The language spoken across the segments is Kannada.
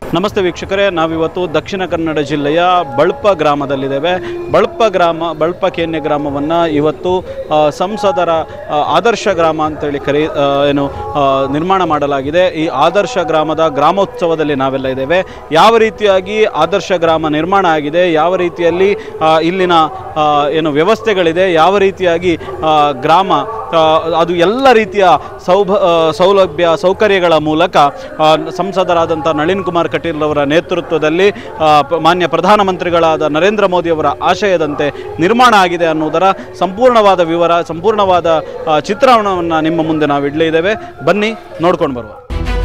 ನಮಸ್ತೆ ವೀಕ್ಷಕರೇ ನಾವಿವತ್ತು ದಕ್ಷಿಣ ಕನ್ನಡ ಜಿಲ್ಲೆಯ ಬಳಪ ಗ್ರಾಮದಲ್ಲಿದ್ದೇವೆ ಬಳಪ ಗ್ರಾಮ ಬಳಪ ಕೇನ್ಯ ಗ್ರಾಮವನ್ನು ಇವತ್ತು ಆ, ಸಂಸದರ ಆ, ಆದರ್ಶ ಗ್ರಾಮ ಅಂತೇಳಿ ಕರೆ ಆ, ಏನು ಆ, ನಿರ್ಮಾಣ ಮಾಡಲಾಗಿದೆ ಈ ಆದರ್ಶ ಗ್ರಾಮದ ಗ್ರಾಮೋತ್ಸವದಲ್ಲಿ ನಾವೆಲ್ಲ ಇದ್ದೇವೆ ಯಾವ ರೀತಿಯಾಗಿ ಆದರ್ಶ ಗ್ರಾಮ ನಿರ್ಮಾಣ ಆಗಿದೆ ಯಾವ ರೀತಿಯಲ್ಲಿ ಆ, ಇಲ್ಲಿನ ಆ, ಏನು ವ್ಯವಸ್ಥೆಗಳಿದೆ ಯಾವ ರೀತಿಯಾಗಿ ಆ, ಗ್ರಾಮ ಆ, ಅದು ಎಲ್ಲ ರೀತಿಯ ಸೌಭ ಆ, ಸೌಲಭ್ಯ ಸೌಕರ್ಯಗಳ ಮೂಲಕ ಆ, ಸಂಸದರಾದಂಥ ನಳಿನ್ ಕುಮಾರ್ ಕಟೀಲ್ ಅವರ ನೇತೃತ್ವದಲ್ಲಿ ಆ, ಪ- ಮಾನ್ಯ ಪ್ರಧಾನಮಂತ್ರಿಗಳಾದ ನರೇಂದ್ರ ಮೋದಿಯವರ ಆಶಯದಂತೆ ನಿರ್ಮಾಣ ಆಗಿದೆ ಅನ್ನುವುದರ ಸಂಪೂರ್ಣವಾದ ವಿವರ ಸಂಪೂರ್ಣವಾದ ಆ, ಚಿತ್ರಣವನ್ನು ನಿಮ್ಮ ಮುಂದೆ ನಾವು ಇಡಲೇ ಇದ್ದೇವೆ ಬನ್ನಿ ನೋಡ್ಕೊಂಡು ಬರುವ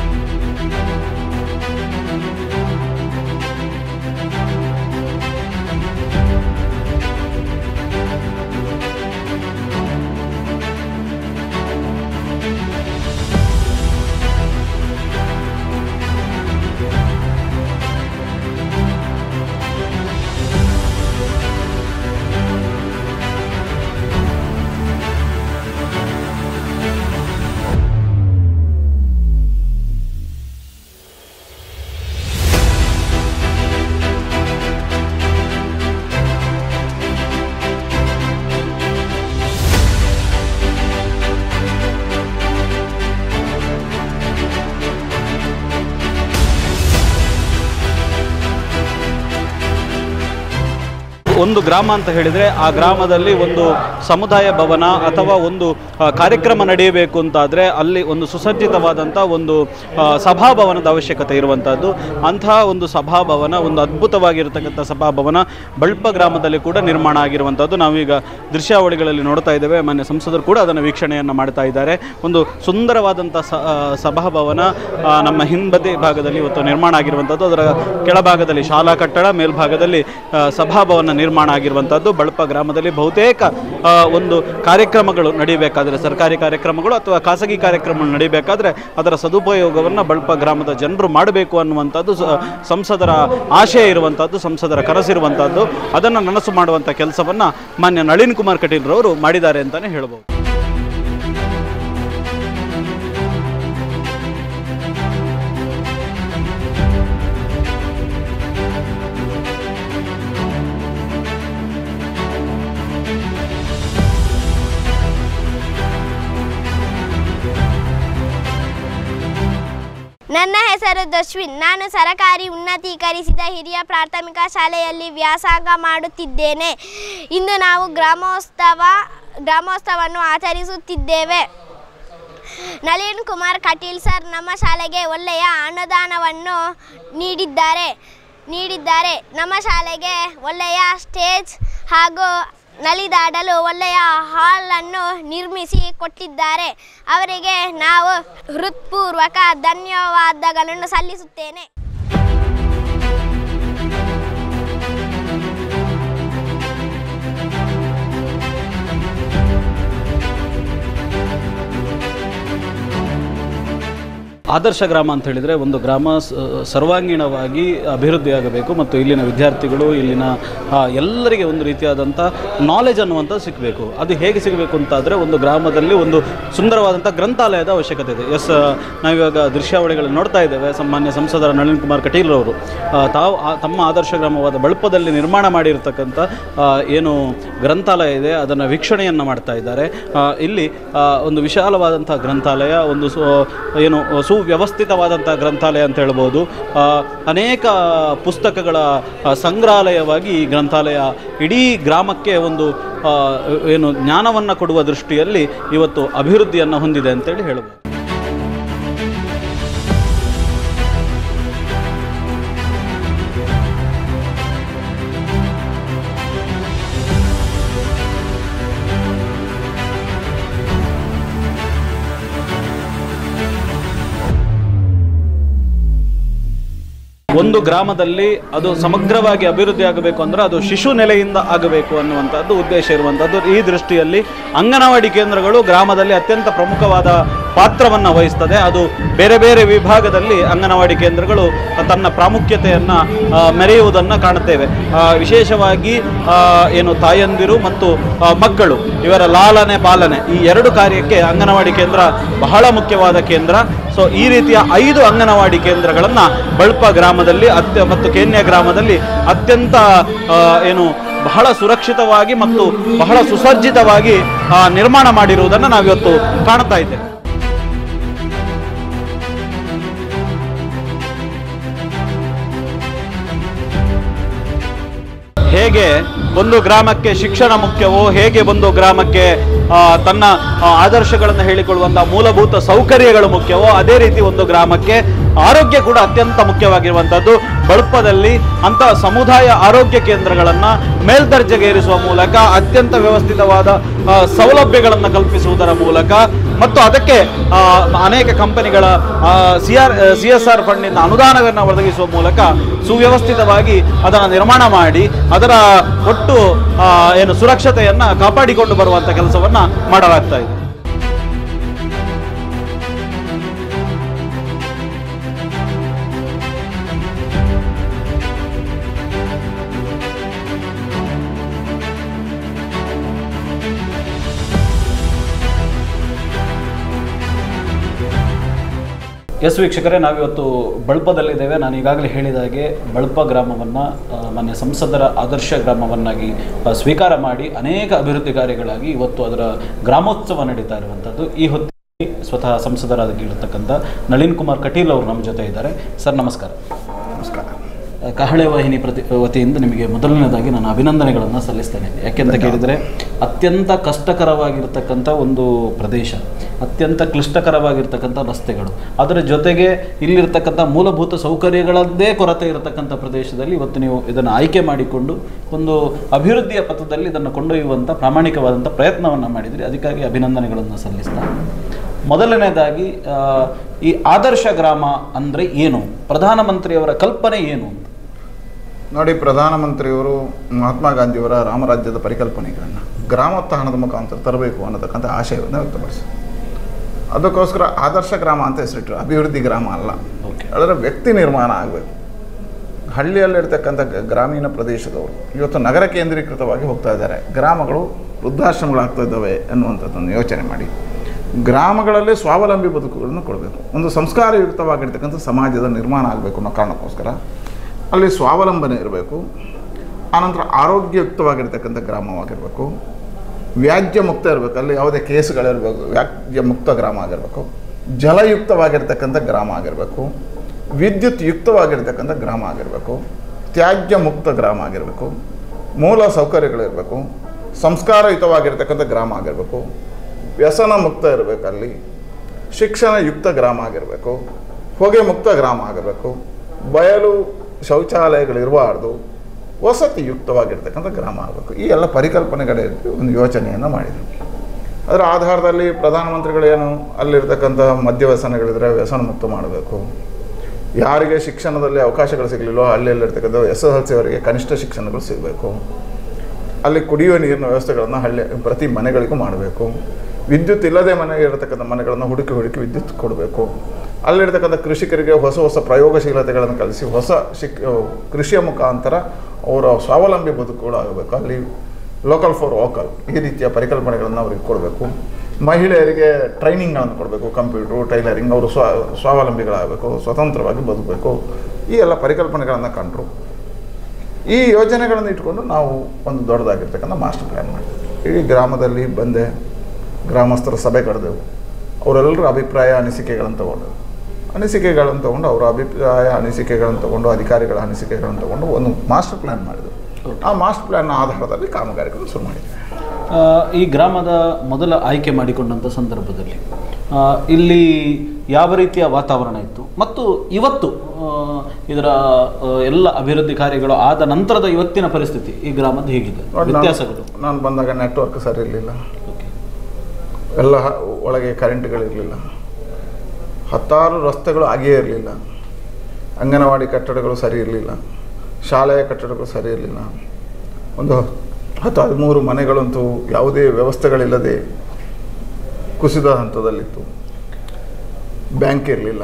ಒಂದು ಗ್ರಾಮ ಅಂತ ಹೇಳಿದರೆ ಆ ಗ್ರಾಮದಲ್ಲಿ ಒಂದು ಸಮುದಾಯ ಭವನ ಅಥವಾ ಒಂದು ಆ, ಕಾರ್ಯಕ್ರಮ ನಡೆಯಬೇಕು ಅಂತಾದರೆ ಅಲ್ಲಿ ಒಂದು ಸುಸಜ್ಜಿತವಾದಂಥ ಒಂದು ಆ, ಸಭಾಭವನದ ಅವಶ್ಯಕತೆ ಇರುವಂಥದ್ದು ಅಂತಹ ಒಂದು ಸಭಾಭವನ ಒಂದು ಅದ್ಭುತವಾಗಿರತಕ್ಕಂಥ ಸಭಾಭವನ ಬಳ್ಪ ಗ್ರಾಮದಲ್ಲಿ ಕೂಡ ನಿರ್ಮಾಣ ಆಗಿರುವಂಥದ್ದು ನಾವೀಗ ದೃಶ್ಯಾವಳಿಗಳಲ್ಲಿ ನೋಡ್ತಾ ಇದ್ದೇವೆ ಮಾನ್ಯ ಸಂಸದರು ಕೂಡ ಅದನ್ನು ವೀಕ್ಷಣೆಯನ್ನು ಮಾಡ್ತಾ ಇದ್ದಾರೆ ಒಂದು ಸುಂದರವಾದಂಥ ಸ ಆ, ಸಭಾಭವನ ಆ, ನಮ್ಮ ಹಿಂಬದಿ ಭಾಗದಲ್ಲಿ ಇವತ್ತು ನಿರ್ಮಾಣ ಆಗಿರುವಂಥದ್ದು ಅದರ ಕೆಳಭಾಗದಲ್ಲಿ ಶಾಲಾ ಕಟ್ಟಡ ಮೇಲ್ಭಾಗದಲ್ಲಿ ಆ, ಸಭಾಭವನ ನಿರ್ಮಾಣ ಆಗಿರುವಂಥದ್ದು ಬಳಪ ಗ್ರಾಮದಲ್ಲಿ ಬಹುತೇಕ ಆ, ಒಂದು ಕಾರ್ಯಕ್ರಮಗಳು ನಡೀಬೇಕಾದ್ರೆ ಸರ್ಕಾರಿ ಕಾರ್ಯಕ್ರಮಗಳು ಅಥವಾ ಖಾಸಗಿ ಕಾರ್ಯಕ್ರಮಗಳು ನಡೀಬೇಕಾದ್ರೆ ಅದರ ಸದುಪಯೋಗವನ್ನು ಬಳಪ ಗ್ರಾಮದ ಜನರು ಮಾಡಬೇಕು ಅನ್ನುವಂಥದ್ದು ಸ- ಸಂಸದರ ಆಶಯ ಇರುವಂಥದ್ದು ಸಂಸದರ ಕನಸಿರುವಂಥದ್ದು ಅದನ್ನು ನನಸು ಮಾಡುವಂಥ ಕೆಲಸವನ್ನು ಮಾನ್ಯ ನಳಿನ್ ಕುಮಾರ್ ಕಟೀಲ್ರವರು ಮಾಡಿದ್ದಾರೆ ಅಂತಲೇ ಹೇಳ್ಬೋದು ನನ್ನ ಹೆಸರು ದಶ್ವಿನ್ ನಾನು ಸರಕಾರಿ ಉನ್ನತೀಕರಿಸಿದ ಹಿರಿಯ ಪ್ರಾಥಮಿಕ ಶಾಲೆಯಲ್ಲಿ ವ್ಯಾಸಂಗ ಮಾಡುತ್ತಿದ್ದೇನೆ ಇಂದು ನಾವು ಗ್ರಾಮೋತ್ಸವ ಗ್ರಾಮೋತ್ಸವವನ್ನು ಆಚರಿಸುತ್ತಿದ್ದೇವೆ ನಳಿನ್ ಕುಮಾರ್ ಕಟೀಲ್ ಸರ್ ನಮ್ಮ ಶಾಲೆಗೆ ಒಳ್ಳೆಯ ಅನುದಾನವನ್ನು ನೀಡಿದ್ದಾರೆ ನೀಡಿದ್ದಾರೆ ನಮ್ಮ ಶಾಲೆಗೆ ಒಳ್ಳೆಯ ಸ್ಟೇಜ್ ಹಾಗೂ ನಲಿದಾಡಲು ಒಳ್ಳೆಯ ಹಾಲನ್ನು ನಿರ್ಮಿಸಿ ಕೊಟ್ಟಿದ್ದಾರೆ ಅವರಿಗೆ ನಾವು ಹೃತ್ಪೂರ್ವಕ ಧನ್ಯವಾದಗಳನ್ನು ಸಲ್ಲಿಸುತ್ತೇನೆ ಆದರ್ಶ ಗ್ರಾಮ ಅಂತ ಹೇಳಿದರೆ ಒಂದು ಗ್ರಾಮ ಸ- ಸರ್ವಾಂಗೀಣವಾಗಿ ಅಭಿವೃದ್ಧಿಯಾಗಬೇಕು ಮತ್ತು ಇಲ್ಲಿನ ವಿದ್ಯಾರ್ಥಿಗಳು ಇಲ್ಲಿನ ಆ, ಎಲ್ಲರಿಗೆ ಒಂದು ರೀತಿಯಾದಂಥ ನಾಲೆಜ್ ಅನ್ನುವಂಥದ್ದು ಸಿಗಬೇಕು ಅದು ಹೇಗೆ ಸಿಗಬೇಕು ಅಂತಾದರೆ ಒಂದು ಗ್ರಾಮದಲ್ಲಿ ಒಂದು ಸುಂದರವಾದಂಥ ಗ್ರಂಥಾಲಯದ ಅವಶ್ಯಕತೆ ಇದೆ ಎಸ್ ನಾವಿವಾಗ ದೃಶ್ಯಾವಳಿಗಳನ್ನು ನೋಡ್ತಾ ಇದ್ದೇವೆ ಸಾಮಾನ್ಯ ಸಂಸದರ ನಳಿನ್ ಕುಮಾರ್ ಕಟೀಲ್ ಅವರು ಆ, ತಾವು ಆ- ತಮ್ಮ ಆದರ್ಶ ಗ್ರಾಮವಾದ ಬಳಪದಲ್ಲಿ ನಿರ್ಮಾಣ ಮಾಡಿರ್ತಕ್ಕಂಥ ಆ, ಏನು ಗ್ರಂಥಾಲಯ ಇದೆ ಅದನ್ನು ವೀಕ್ಷಣೆಯನ್ನು ಮಾಡ್ತಾ ಇದ್ದಾರೆ ಆ, ಇಲ್ಲಿ ಆ, ಒಂದು ವಿಶಾಲವಾದಂಥ ಗ್ರಂಥಾಲಯ ಒಂದು ಸು ಏನು ಸುವ್ಯವಸ್ಥಿತವಾದಂಥ ಗ್ರಂಥಾಲಯ ಅಂತ ಹೇಳ್ಬೋದು ಆ, ಅನೇಕ ಪುಸ್ತಕಗಳ ಆ, ಸಂಗ್ರಹಾಲಯವಾಗಿ ಈ ಗ್ರಂಥಾಲಯ ಇಡೀ ಗ್ರಾಮಕ್ಕೆ ಒಂದು ಆ, ಏನು ಜ್ಞಾನವನ್ನು ಕೊಡುವ ದೃಷ್ಟಿಯಲ್ಲಿ ಇವತ್ತು ಅಭಿವೃದ್ಧಿಯನ್ನು ಹೊಂದಿದೆ ಅಂತೇಳಿ ಹೇಳ್ಬೋದು ಒಂದು ಗ್ರಾಮದಲ್ಲಿ ಅದು ಸಮಗ್ರವಾಗಿ ಅಭಿವೃದ್ಧಿ ಆಗಬೇಕು ಅಂದ್ರೆ ಅದು ಶಿಶು ನೆಲೆಯಿಂದ ಆಗಬೇಕು ಅನ್ನುವಂಥದ್ದು ಉದ್ದೇಶ ಇರುವಂಥದ್ದು ಈ ದೃಷ್ಟಿಯಲ್ಲಿ ಅಂಗನವಾಡಿ ಕೇಂದ್ರಗಳು ಗ್ರಾಮದಲ್ಲಿ ಅತ್ಯಂತ ಪ್ರಮುಖವಾದ ಪಾತ್ರವನ್ನು ವಹಿಸ್ತದೆ ಅದು ಬೇರೆ ಬೇರೆ ವಿಭಾಗದಲ್ಲಿ ಅಂಗನವಾಡಿ ಕೇಂದ್ರಗಳು ತನ್ನ ಪ್ರಾಮುಖ್ಯತೆಯನ್ನು ಮೆರೆಯುವುದನ್ನು ಕಾಣುತ್ತೇವೆ ಆ, ವಿಶೇಷವಾಗಿ ಆ, ಏನು ತಾಯಂದಿರು ಮತ್ತು ಆ, ಮಕ್ಕಳು ಇವರ ಲಾಲನೆ ಪಾಲನೆ ಈ ಎರಡು ಕಾರ್ಯಕ್ಕೆ ಅಂಗನವಾಡಿ ಕೇಂದ್ರ ಬಹಳ ಮುಖ್ಯವಾದ ಕೇಂದ್ರ ಸೊ ಈ ರೀತಿಯ ಐದು ಅಂಗನವಾಡಿ ಕೇಂದ್ರಗಳನ್ನು ಬಳ್ಪ ಗ್ರಾಮದಲ್ಲಿ ಅತ್ಯ ಮತ್ತು ಕೇನ್ಯ ಗ್ರಾಮದಲ್ಲಿ ಅತ್ಯಂತ ಆ, ಏನು ಬಹಳ ಸುರಕ್ಷಿತವಾಗಿ ಮತ್ತು ಬಹಳ ಸುಸಜ್ಜಿತವಾಗಿ ಆ, ನಿರ್ಮಾಣ ಮಾಡಿರುವುದನ್ನು ನಾವಿವತ್ತು ಕಾಣ್ತಾ ಇದ್ದೇವೆ ಹೇಗೆ ಒಂದು ಗ್ರಾಮಕ್ಕೆ ಶಿಕ್ಷಣ ಮುಖ್ಯವೋ ಹೇಗೆ ಒಂದು ಗ್ರಾಮಕ್ಕೆ ಆ, ತನ್ನ ಆ, ಆದರ್ಶಗಳನ್ನು ಹೇಳಿಕೊಳ್ಳುವಂಥ ಮೂಲಭೂತ ಸೌಕರ್ಯಗಳು ಮುಖ್ಯವೋ ಅದೇ ರೀತಿ ಒಂದು ಗ್ರಾಮಕ್ಕೆ ಆರೋಗ್ಯ ಕೂಡ ಅತ್ಯಂತ ಮುಖ್ಯವಾಗಿರುವಂಥದ್ದು ಬಳುಪದಲ್ಲಿ ಅಂತಹ ಸಮುದಾಯ ಆರೋಗ್ಯ ಕೇಂದ್ರಗಳನ್ನು ಮೇಲ್ದರ್ಜೆಗೇರಿಸುವ ಮೂಲಕ ಅತ್ಯಂತ ವ್ಯವಸ್ಥಿತವಾದ ಆ, ಸೌಲಭ್ಯಗಳನ್ನು ಕಲ್ಪಿಸುವುದರ ಮೂಲಕ ಮತ್ತು ಅದಕ್ಕೆ ಆ, ಅನೇಕ ಕಂಪನಿಗಳ C R C S R ಫಂಡಿನ ಅನುದಾನವನ್ನು ಒದಗಿಸುವ ಮೂಲಕ ಸುವ್ಯವಸ್ಥಿತವಾಗಿ ಅದನ್ನು ನಿರ್ಮಾಣ ಮಾಡಿ ಅದರ ಒಟ್ಟು ಆ, ಏನು ಸುರಕ್ಷತೆಯನ್ನು ಕಾಪಾಡಿಕೊಂಡು ಬರುವಂಥ ಕೆಲಸವನ್ನು ಮಾಡಲಾಗ್ತಾ ಇದೆ ಎಸ್ ವೀಕ್ಷಕರೇ ನಾವಿವತ್ತು ಬಳ್ಪದಲ್ಲಿದ್ದೇವೆ ನಾನು ಈಗಾಗಲೇ ಹೇಳಿದ ಹಾಗೆ ಬಳ್ಪ ಗ್ರಾಮವನ್ನು ಮಾನ್ಯ ಸಂಸದರ ಆದರ್ಶ ಗ್ರಾಮವನ್ನಾಗಿ ಆ, ಸ್ವೀಕಾರ ಮಾಡಿ ಅನೇಕ ಅಭಿವೃದ್ಧಿ ಕಾರ್ಯಗಳಾಗಿ ಇವತ್ತು ಅದರ ಗ್ರಾಮೋತ್ಸವ ನಡೀತಾ ಇರುವಂಥದ್ದು ಈ ಹೊತ್ತಿಗೆ ಸ್ವತಃ ಸಂಸದರಾಗಿರತಕ್ಕಂಥ ನಳಿನ್ ಕುಮಾರ್ ಕಟೀಲ್ ಅವರು ನಮ್ಮ ಜೊತೆ ಇದ್ದಾರೆ ಸರ್ ನಮಸ್ಕಾರ ನಮಸ್ಕಾರ ಆ, ಕಹಳೆ ವಾಹಿನಿ ಪ್ರತಿ ವತಿಯಿಂದ ನಿಮಗೆ ಮೊದಲನೇದಾಗಿ ನಾನು ಅಭಿನಂದನೆಗಳನ್ನು ಸಲ್ಲಿಸ್ತೇನೆ ಯಾಕೆಂತ ಕೇಳಿದರೆ ಅತ್ಯಂತ ಕಷ್ಟಕರವಾಗಿರ್ತಕ್ಕಂಥ ಒಂದು ಪ್ರದೇಶ ಅತ್ಯಂತ ಕ್ಲಿಷ್ಟಕರವಾಗಿರ್ತಕ್ಕಂಥ ರಸ್ತೆಗಳು ಅದರ ಜೊತೆಗೆ ಇಲ್ಲಿರ್ತಕ್ಕಂಥ ಮೂಲಭೂತ ಸೌಕರ್ಯಗಳದ್ದೇ ಕೊರತೆ ಇರತಕ್ಕಂಥ ಪ್ರದೇಶದಲ್ಲಿ ಇವತ್ತು ನೀವು ಇದನ್ನು ಆಯ್ಕೆ ಮಾಡಿಕೊಂಡು ಒಂದು ಅಭಿವೃದ್ಧಿಯ ಪಥದಲ್ಲಿ ಇದನ್ನು ಕೊಂಡೊಯ್ಯುವಂಥ ಪ್ರಾಮಾಣಿಕವಾದಂಥ ಪ್ರಯತ್ನವನ್ನು ಮಾಡಿದ್ರಿ ಅದಕ್ಕಾಗಿ ಅಭಿನಂದನೆಗಳನ್ನು ಸಲ್ಲಿಸ್ತಾ ಮೊದಲನೇದಾಗಿ ಆ, ಈ ಆದರ್ಶ ಗ್ರಾಮ ಅಂದರೆ ಏನು ಪ್ರಧಾನಮಂತ್ರಿಯವರ ಕಲ್ಪನೆ ಏನು ಅಂತ ನೋಡಿ ಪ್ರಧಾನಮಂತ್ರಿಯವರು ಮಹಾತ್ಮ ಗಾಂಧಿಯವರ ರಾಮರಾಜ್ಯದ ಪರಿಕಲ್ಪನೆಗಳನ್ನು ಗ್ರಾಮೋತ್ಥಾನದ ಮುಖಾಂತರ ತರಬೇಕು ಅನ್ನತಕ್ಕಂಥ ಆಶಯವನ್ನು ವ್ಯಕ್ತಪಡಿಸಿದರು ಅದಕ್ಕೋಸ್ಕರ ಆದರ್ಶ ಗ್ರಾಮ ಅಂತ ಹೆಸರಿಟ್ಟರು ಅಭಿವೃದ್ಧಿ ಗ್ರಾಮ ಅಲ್ಲ ಓಕೆ ಅದರ ವ್ಯಕ್ತಿ ನಿರ್ಮಾಣ ಆಗಬೇಕು ಹಳ್ಳಿಯಲ್ಲಿರ್ತಕ್ಕಂಥ ಗ- ಗ್ರಾಮೀಣ ಪ್ರದೇಶದವರು ಇವತ್ತು ನಗರ ಕೇಂದ್ರೀಕೃತವಾಗಿ ಹೋಗ್ತಾ ಇದ್ದಾರೆ ಗ್ರಾಮಗಳು ವೃದ್ಧಾಶ್ರಮಗಳಾಗ್ತಾ ಇದ್ದಾವೆ ಅನ್ನುವಂಥದ್ದನ್ನು ಯೋಚನೆ ಮಾಡಿ ಗ್ರಾಮಗಳಲ್ಲಿ ಸ್ವಾವಲಂಬಿ ಬದುಕುಗಳನ್ನು ಕೊಡಬೇಕು ಒಂದು ಸಂಸ್ಕಾರಯುಕ್ತವಾಗಿರ್ತಕ್ಕಂಥ ಸಮಾಜದ ನಿರ್ಮಾಣ ಆಗಬೇಕು ಅನ್ನೋ ಕಾರಣಕ್ಕೋಸ್ಕರ ಅಲ್ಲಿ ಸ್ವಾವಲಂಬನೆ ಇರಬೇಕು ಆನಂತರ ಆರೋಗ್ಯಯುಕ್ತವಾಗಿರ್ತಕ್ಕಂಥ ಗ್ರಾಮವಾಗಿರಬೇಕು ವ್ಯಾಜ್ಯ ಮುಕ್ತ ಇರಬೇಕು ಅಲ್ಲಿ ಯಾವುದೇ ಕೇಸುಗಳಿರಬೇಕು ವ್ಯಾಜ್ಯ ಮುಕ್ತ ಗ್ರಾಮ ಆಗಿರಬೇಕು ಜಲಯುಕ್ತವಾಗಿರ್ತಕ್ಕಂಥ ಗ್ರಾಮ ಆಗಿರಬೇಕು ವಿದ್ಯುತ್ ಯುಕ್ತವಾಗಿರ್ತಕ್ಕಂಥ ಗ್ರಾಮ ಆಗಿರಬೇಕು ತ್ಯಾಜ್ಯ ಮುಕ್ತ ಗ್ರಾಮ ಆಗಿರಬೇಕು ಮೂಲ ಸೌಕರ್ಯಗಳಿರಬೇಕು ಸಂಸ್ಕಾರಯುತವಾಗಿರ್ತಕ್ಕಂಥ ಗ್ರಾಮ ಆಗಿರಬೇಕು ವ್ಯಸನ ಮುಕ್ತ ಇರಬೇಕು ಅಲ್ಲಿ ಶಿಕ್ಷಣ ಯುಕ್ತ ಗ್ರಾಮ ಆಗಿರಬೇಕು ಹೊಗೆ ಮುಕ್ತ ಗ್ರಾಮ ಆಗಿರಬೇಕು ಬಯಲು ಶೌಚಾಲಯಗಳಿರಬಾರ್ದು ವಸತಿ ಯುಕ್ತವಾಗಿರ್ತಕ್ಕಂಥ ಗ್ರಾಮ ಆಗಬೇಕು ಈ ಎಲ್ಲ ಪರಿಕಲ್ಪನೆಗಳಿಗೆ ಒಂದು ಯೋಚನೆಯನ್ನು ಮಾಡಿದರು ಅದರ ಆಧಾರದಲ್ಲಿ ಪ್ರಧಾನಮಂತ್ರಿಗಳೇನು ಅಲ್ಲಿರ್ತಕ್ಕಂಥ ಮದ್ಯವ್ಯಸನಗಳಿದ್ರೆ ವ್ಯಸನ ಮುಕ್ತ ಮಾಡಬೇಕು ಯಾರಿಗೆ ಶಿಕ್ಷಣದಲ್ಲಿ ಅವಕಾಶಗಳು ಸಿಗಲಿಲ್ಲೋ ಹಳ್ಳಿಯಲ್ಲಿರ್ತಕ್ಕಂಥ ಎಸ್ ಎಸ್ ಎಲ್ ಸಿ ಅವರಿಗೆ ಕನಿಷ್ಠ ಶಿಕ್ಷಣಗಳು ಸಿಗಬೇಕು ಅಲ್ಲಿ ಕುಡಿಯುವ ನೀರಿನ ವ್ಯವಸ್ಥೆಗಳನ್ನು ಹಳ್ಳಿ ಪ್ರತಿ ಮನೆಗಳಿಗೂ ಮಾಡಬೇಕು ವಿದ್ಯುತ್ ಇಲ್ಲದೆ ಮನೆಗೆ ಇರತಕ್ಕಂಥ ಮನೆಗಳನ್ನು ಹುಡುಕಿ ಹುಡುಕಿ ವಿದ್ಯುತ್ ಕೊಡಬೇಕು ಅಲ್ಲಿರ್ತಕ್ಕಂಥ ಕೃಷಿಕರಿಗೆ ಹೊಸ ಹೊಸ ಪ್ರಯೋಗಶೀಲತೆಗಳನ್ನು ಕಲಿಸಿ ಹೊಸ ಶಿಕ್ ಕೃಷಿಯ ಮುಖಾಂತರ ಅವರ ಸ್ವಾವಲಂಬಿ ಬದುಕುಗಳು ಆಗಬೇಕು ಅಲ್ಲಿ ಲೋಕಲ್ ಫಾರ್ ವೋಕಲ್ ಈ ರೀತಿಯ ಪರಿಕಲ್ಪನೆಗಳನ್ನು ಅವರಿಗೆ ಕೊಡಬೇಕು ಮಹಿಳೆಯರಿಗೆ ಟ್ರೈನಿಂಗ್ಗಳನ್ನು ಕೊಡಬೇಕು ಕಂಪ್ಯೂಟ್ರು ಟೈಲರಿಂಗ್ ಅವರು ಸ್ವ ಸ್ವಾವಲಂಬಿಗಳಾಗಬೇಕು ಸ್ವತಂತ್ರವಾಗಿ ಬದುಕಬೇಕು ಈ ಎಲ್ಲ ಪರಿಕಲ್ಪನೆಗಳನ್ನು ಕಂಡರು ಈ ಯೋಜನೆಗಳನ್ನು ಇಟ್ಕೊಂಡು ನಾವು ಒಂದು ದೊಡ್ಡದಾಗಿರ್ತಕ್ಕಂಥ ಮಾಸ್ಟರ್ ಪ್ಲ್ಯಾನ್ ಮಾಡಿದ್ವಿ ಇಡೀ ಗ್ರಾಮದಲ್ಲಿ ಬಂದೆ ಗ್ರಾಮಸ್ಥರ ಸಭೆ ಕರೆದೆವು ಅವರೆಲ್ಲರ ಅಭಿಪ್ರಾಯ ಅನಿಸಿಕೆಗಳನ್ನು ತಗೊಂಡೆವು ಅನಿಸಿಕೆಗಳನ್ನು ತಗೊಂಡು ಅವರ ಅಭಿಪ್ರಾಯ ಅನಿಸಿಕೆಗಳನ್ನು ತಗೊಂಡು ಅಧಿಕಾರಿಗಳ ಅನಿಸಿಕೆಗಳನ್ನು ತಗೊಂಡು ಒಂದು ಮಾಸ್ಟರ್ ಪ್ಲ್ಯಾನ್ ಮಾಡಿದೆವು ಆ ಮಾಸ್ಟರ್ ಪ್ಲ್ಯಾನ್ ಆಧಾರದಲ್ಲಿ ಕಾಮಗಾರಿಗಳನ್ನು ಶುರು ಮಾಡಿದ್ವಿ ಆ, ಈ ಗ್ರಾಮದ ಮೊದಲ ಆಯ್ಕೆ ಮಾಡಿಕೊಂಡಂಥ ಸಂದರ್ಭದಲ್ಲಿ ಆ, ಇಲ್ಲಿ ಯಾವ ರೀತಿಯ ವಾತಾವರಣ ಇತ್ತು ಮತ್ತು ಇವತ್ತು ಆ, ಇದರ ಆ, ಎಲ್ಲ ಅಭಿವೃದ್ಧಿ ಕಾರ್ಯಗಳು ಆದ ನಂತರದ ಇವತ್ತಿನ ಪರಿಸ್ಥಿತಿ ಈ ಗ್ರಾಮದ ಹೇಗಿದೆ ನೋಡಿ, ನಾನು- ವ್ಯತ್ಯಾಸಗಳು ನಾನು ಬಂದಾಗ ನೆಟ್ವರ್ಕ್ ಸರಿ ಇರಲಿಲ್ಲ ಓಕೆ ಎಲ್ಲ ಹ- ಒಳಗೆ ಕರೆಂಟ್ಗಳಿರಲಿಲ್ಲ ಹತ್ತಾರು ರಸ್ತೆಗಳು ಆಗೇ ಇರಲಿಲ್ಲ ಅಂಗನವಾಡಿ ಕಟ್ಟಡಗಳು ಸರಿ ಇರಲಿಲ್ಲ ಶಾಲೆಯ ಕಟ್ಟಡಗಳು ಸರಿ ಇರಲಿಲ್ಲ ಒಂದು ಹತ್ತು ಹದಿಮೂರು ಮನೆಗಳಂತೂ ಯಾವುದೇ ವ್ಯವಸ್ಥೆಗಳಿಲ್ಲದೆ ಕುಸಿದ ಹಂತದಲ್ಲಿತ್ತು ಬ್ಯಾಂಕ್ ಇರಲಿಲ್ಲ